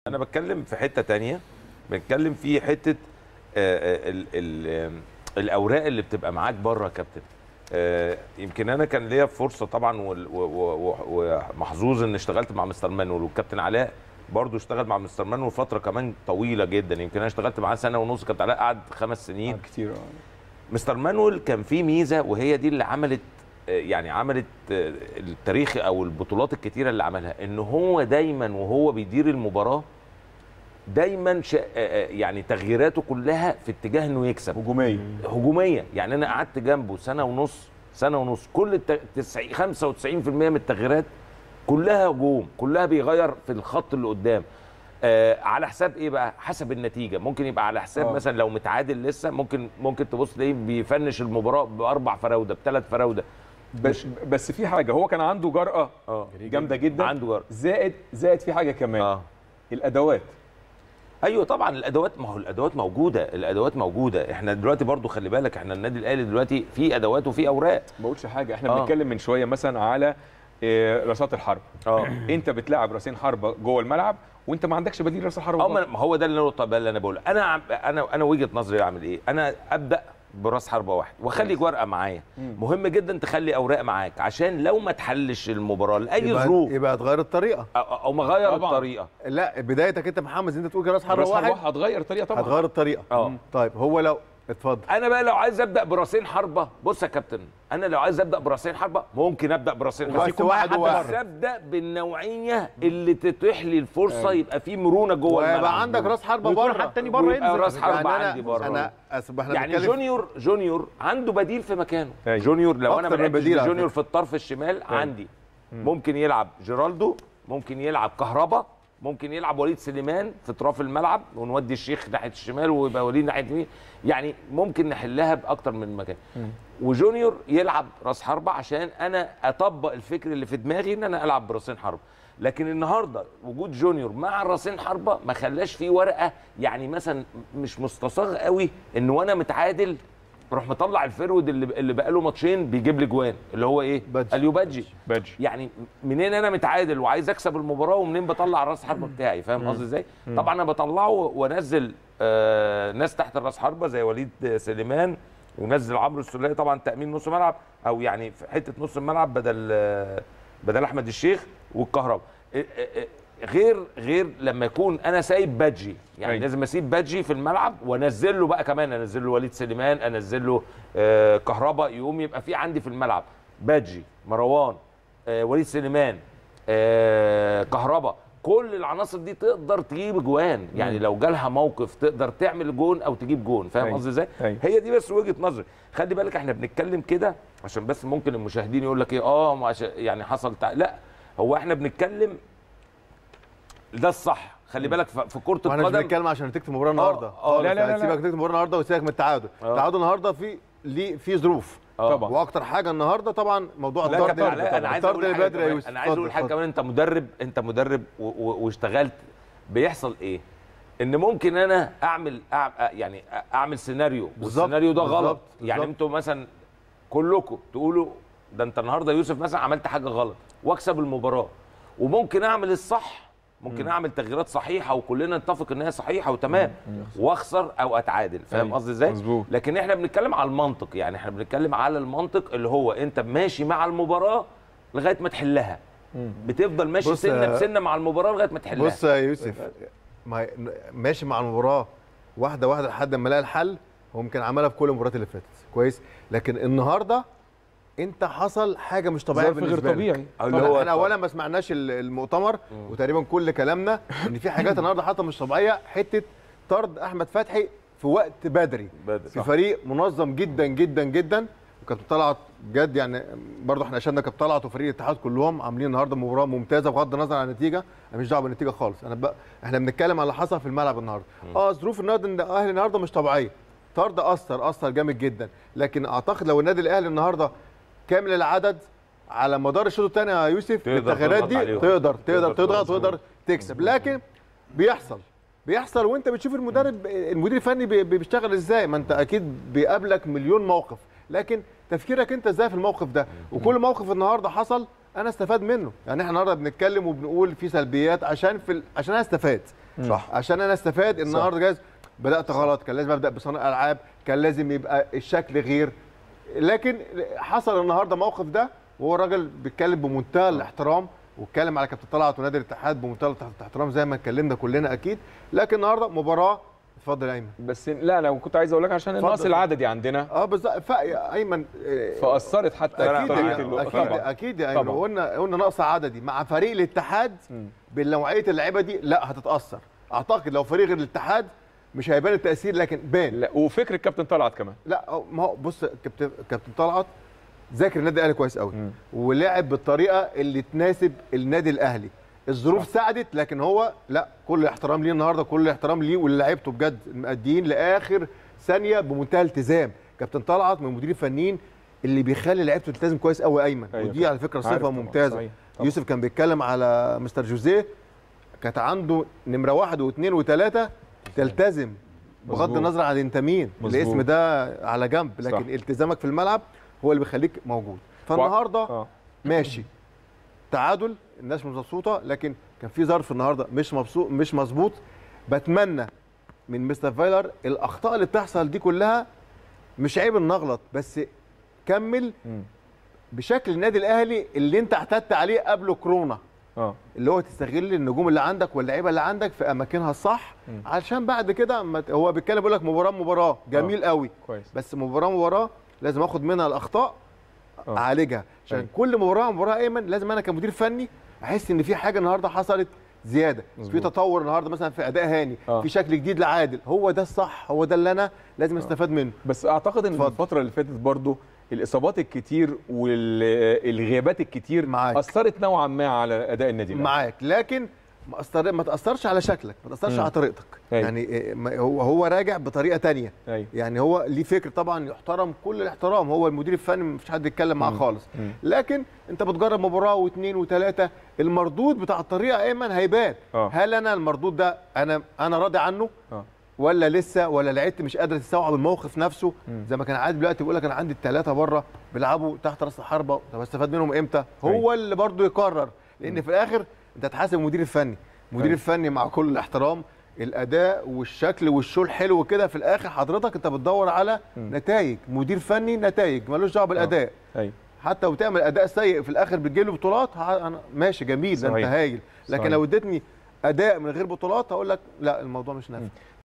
انا بتكلم في حته تانية بتكلم في حته آه، ال ال الاوراق اللي بتبقى معاك بره يا كابتن آه، يمكن انا كان ليا فرصه طبعا وال- و- و- و- ومحظوظ ان اشتغلت مع مستر مانويل والكابتن علاء برضه اشتغل مع مستر مانويل فتره كمان طويله جدا يمكن انا اشتغلت معاه سنه ونص كابتن علاء قعد خمس سنين كتير مستر مانويل كان في ميزه وهي دي اللي عملت آه، يعني عملت آه، التاريخ او البطولات الكتيره اللي عملها ان هو دايما وهو بيدير المباراه دايما شا... آه، آه، يعني تغييراته كلها في اتجاه انه يكسب هجوميه هجوميه يعني انا قعدت جنبه سنه ونص سنه ونص كل الت... 90 95% من التغييرات كلها هجوم كلها بيغير في الخط اللي قدام آه على حساب ايه بقى حسب النتيجه ممكن يبقى على حساب آه. مثلا لو متعادل لسه ممكن ممكن تبص تلاقيه بيفنش المباراه باربع فراوده بثلاث فراوده بس بس في حاجه هو كان عنده جرأه اه جامده جدا عنده جرأة. زائد زائد في حاجه كمان اه الادوات ايوه طبعا الادوات ما هو الادوات موجوده الادوات موجوده احنا دلوقتي برضو خلي بالك احنا النادي الاهلي دلوقتي في ادوات وفي اوراق ما بقولش حاجه احنا آه. بنتكلم من شويه مثلا على آه، راسات الحرب اه انت بتلعب راسين حربه جوه الملعب وانت ما عندكش بديل راس الحربه اه بره. ما ما هو ده اللي النقطه بقى اللي انا بقوله انا عم- انا انا وجهه نظري اعمل ايه انا ابدا براس حربه واحد واخلي كويس. ورقه معايا مهم جدا تخلي اوراق معاك عشان لو ما تحلش المباراه لاي يبقى, ظروف يبقى تغير الطريقه او, أو مغير طبعاً. الطريقه لا بدايتك انت محمد انت تقول راس حربه راس حربه واحد واحد هتغير الطريقه طبعا هتغير الطريقه اه. طيب هو لو اتفضل انا بقى لو عايز ابدا براسين حربه بص يا كابتن انا لو عايز ابدا براسين حربه ممكن ابدا براسين بس حربه يكون واحد بس وواحد. ابدا بالنوعيه اللي تتيح لي الفرصه يبقى في مرونه جوه الملعب ويبقى عندك راس حربه ويكون بره حد تاني بره ويبقى ينزل راس حربه يعني عندي بره انا أسف احنا يعني بنتكلم- جونيور جونيور عنده بديل في مكانه أيوة. جونيور لو انا أكتر ما من لعبتش بديل على جونيور فكرة. في الطرف الشمال عندي ممكن يلعب جيرالدو ممكن يلعب كهربا ممكن يلعب وليد سليمان في اطراف الملعب ونودي الشيخ ناحيه الشمال ويبقى وليد ناحيه اليمين يعني ممكن نحلها باكتر من مكان وجونيور يلعب راس حربه عشان انا اطبق الفكر اللي في دماغي ان انا العب براسين حربه لكن النهارده وجود جونيور مع راسين حربه ما خلاش فيه ورقه يعني مثلا مش مستصاغ قوي ان وانا متعادل روح مطلع الفرود اللي اللي بقاله ماتشين بيجيب لي جوان اللي هو ايه بادجي. اليوبادجي بادجي يعني منين انا متعادل وعايز اكسب المباراه ومنين بطلع راس حربه بتاعي فاهم قصدي ازاي طبعا انا بطلعه وانزل آه ناس تحت الراس حربه زي وليد سليمان ونزل عمرو السوليه طبعا تامين نص ملعب او يعني في حته نص الملعب بدل آه بدل احمد الشيخ والكهرباء آه، آه، آه، غير غير لما يكون انا سايب بادجي يعني أيوة. لازم اسيب بادجي في الملعب وانزل له بقى كمان انزل له وليد سليمان انزل له آه كهرباء يقوم يبقى في عندي في الملعب بادجي مروان آه وليد سليمان آه كهرباء كل العناصر دي تقدر تجيب جوان يعني لو جالها موقف تقدر تعمل جون او تجيب جون فاهم أيوة. قصدي ازاي أيوة. هي دي بس وجهه نظري خلي بالك احنا بنتكلم كده عشان بس ممكن المشاهدين يقول لك ايه اه ما عشان- يعني حصل تع... لا هو احنا بنتكلم ده الصح خلي بالك ف- في كره واحنا مش القدم بنتكلم عشان نتيجه المباراه النهارده آه، لا، لا، لا، لا. سيبك نتيجه المباراه النهارده وسيبك من التعادل آه. التعادل النهارده في ليه في ظروف آه. طبعا. واكتر حاجه النهارده طبعا موضوع لا الطرد كابتن علاء انا عايز الطرد اقول حاجه البدري يا كمان. يوسف انا عايز اقول حاجه اتفضل، كمان انت مدرب انت مدرب و- و- واشتغلت بيحصل ايه ان ممكن انا اعمل أع... يعني اعمل سيناريو بالظبط، والسيناريو ده غلط بالظبط، يعني بالظبط. انتوا مثلا كلكم تقولوا ده انت النهارده يوسف مثلا عملت حاجه غلط واكسب المباراه وممكن اعمل الصح ممكن اعمل تغييرات صحيحه وكلنا نتفق ان هي صحيحه وتمام واخسر او اتعادل فاهم أيوة، قصدي ازاي مظبوط. لكن احنا بنتكلم على المنطق يعني احنا بنتكلم على المنطق اللي هو انت ماشي مع المباراه لغايه ما تحلها بتفضل ماشي بص سنه يا- بسنه مع المباراه لغايه ما تحلها بص يا يوسف ما هي- ماشي مع المباراه واحده واحده لحد ما الاقي الحل هو يمكن عملها في كل المباريات اللي فاتت كويس لكن النهارده انت حصل حاجه مش طبيعيه ظرف غير بالنسبه لك. طبيعي. اللي طبعاً هو احنا اولا ما سمعناش ال- المؤتمر وتقريبا كل كلامنا ان في حاجات النهارده حتى مش طبيعيه حته طرد احمد فتحي في وقت بدري بدري، في صح. فريق منظم جدا جدا جدا وكانت طلعت بجد يعني برضه احنا اشدنا كانت طلعت وفريق الاتحاد كلهم عاملين النهارده مباراه ممتازه بغض النظر عن النتيجه انا مش دعوه بالنتيجه خالص انا بقى احنا بنتكلم على اللي حصل في الملعب النهارده اه ظروف النادي الاهلي النهارده مش طبيعيه طرد اثر اثر جامد جدا لكن اعتقد لو النادي الاهلي النهارده كامل العدد على مدار الشوط الثاني يا يوسف تقدر التغييرات تضغط دي عليهم. تقدر تقدر تقدر تضغط تضغط. وتقدر تكسب لكن بيحصل بيحصل وانت بتشوف المدرب المدير الفني بي- بي- بيشتغل ازاي ما انت اكيد بيقابلك مليون موقف لكن تفكيرك انت ازاي في الموقف ده وكل موقف النهارده حصل انا استفاد منه يعني احنا النهارده بنتكلم وبنقول في سلبيات عشان في ال... عشان انا استفاد صح عشان انا استفاد النهارده جايز بدات غلط كان لازم ابدا بصانع العاب كان لازم يبقى الشكل غير لكن حصل النهارده موقف ده وهو الراجل بيتكلم بمنتهى الاحترام واتكلم على كابتن طلعت ونادي الاتحاد بمنتهى الاحترام زي ما اتكلمنا كلنا اكيد لكن النهارده مباراه اتفضل يا ايمن بس لا انا كنت عايز اقول لك عشان النقص اتفضل. العددي عندنا اه بالظبط ف- يا ايمن آه، فاثرت حتى اكيد طريقة اكيد اللقاء. اكيد, طبعاً. أكيد يا ايمن طبعاً. قلنا قلنا نقص عددي مع فريق الاتحاد بنوعيه اللعيبه دي لا هتتاثر اعتقد لو فريق غير الاتحاد مش هيبان التاثير لكن بان لا وفكر الكابتن طلعت كمان لا أو- ما هو بص كابتن كابتن طلعت ذاكر النادي الاهلي كويس قوي ولعب بالطريقه اللي تناسب النادي الاهلي الظروف ساعدت لكن هو لا كل احترام ليه النهارده كل احترام ليه واللي لعيبته بجد مأديين لاخر ثانيه بمنتهى الالتزام كابتن طلعت من المديرين الفنيين اللي بيخلي لعيبته تلتزم كويس قوي ايمن أيوة ودي طبعاً. على فكره عارف صفه طبعاً. ممتازه صحيح. طبعاً. يوسف كان بيتكلم على مستر جوزيه كانت عنده نمره واحد واثنين وثلاثه تلتزم بغض مظبوط. النظر عن انت مين مظبوط. الاسم ده على جنب لكن صح. التزامك في الملعب هو اللي بيخليك موجود فالنهارده اه ماشي تعادل الناس مش مبسوطه لكن كان في ظرف النهارده مش مبسوط مش مظبوط بتمنى من مستر فايلر الاخطاء اللي بتحصل دي كلها مش عيب ان نغلط بس كمل مم. بشكل النادي الاهلي اللي انت اعتدت عليه قبل كورونا اه اللي هو تستغل النجوم اللي عندك واللعيبه اللي عندك في اماكنها الصح علشان بعد كده ما ت- هو بيتكلم بيقول لك مباراه مباراه جميل قوي كويس بس مباراه مباراه لازم اخد منها الاخطاء آه. اعالجها عشان أيوة. كل مباراه مباراه ايمن لازم انا كمدير فني احس ان في حاجه النهارده حصلت زياده في مظبوط. تطور النهارده مثلا في اداء هاني آه. في شكل جديد لعادل هو ده الصح هو ده اللي انا لازم استفاد منه بس اعتقد ان اتفضل. الفتره اللي فاتت برضو الاصابات الكتير والغيابات الكتير معاك. اثرت نوعا ما على اداء النادي الأهلي. معاك لكن ما أثر... ما تاثرش على شكلك ما تاثرش مم. على طريقتك أيوة. يعني إيه، ما- هو هو راجع بطريقه تانية ايوه يعني هو ليه فكر طبعا يحترم كل الاحترام هو المدير الفني مفيش حد يتكلم معاه مم. خالص مم. لكن انت بتجرب مباراه واثنين وثلاثه المردود بتاع الطريقه ايمن هيبان آه. هل انا المردود ده انا انا راضي عنه اه ولا لسه ولا لعيبتي مش قادره تستوعب الموقف نفسه زي ما كان عادي دلوقتي بيقول لك انا عندي الثلاثه بره بيلعبوا تحت راس الحربه طب استفاد منهم امتى هو اللي برضه يقرر لان في الاخر انت هتحاسب المدير الفني المدير أيوة. الفني مع كل الاحترام الاداء والشكل والشو الحلو كده في الاخر حضرتك انت بتدور على نتائج مدير فني نتائج ملوش دعوه بالاداء ايوه حتى وتعمل اداء سيء في الاخر بتجيب له بطولات ه- أنا ماشي جميل ده انت صحيح. هايل لكن صحيح. لو اديتني اداء من غير بطولات هقول لك لا الموضوع مش نافع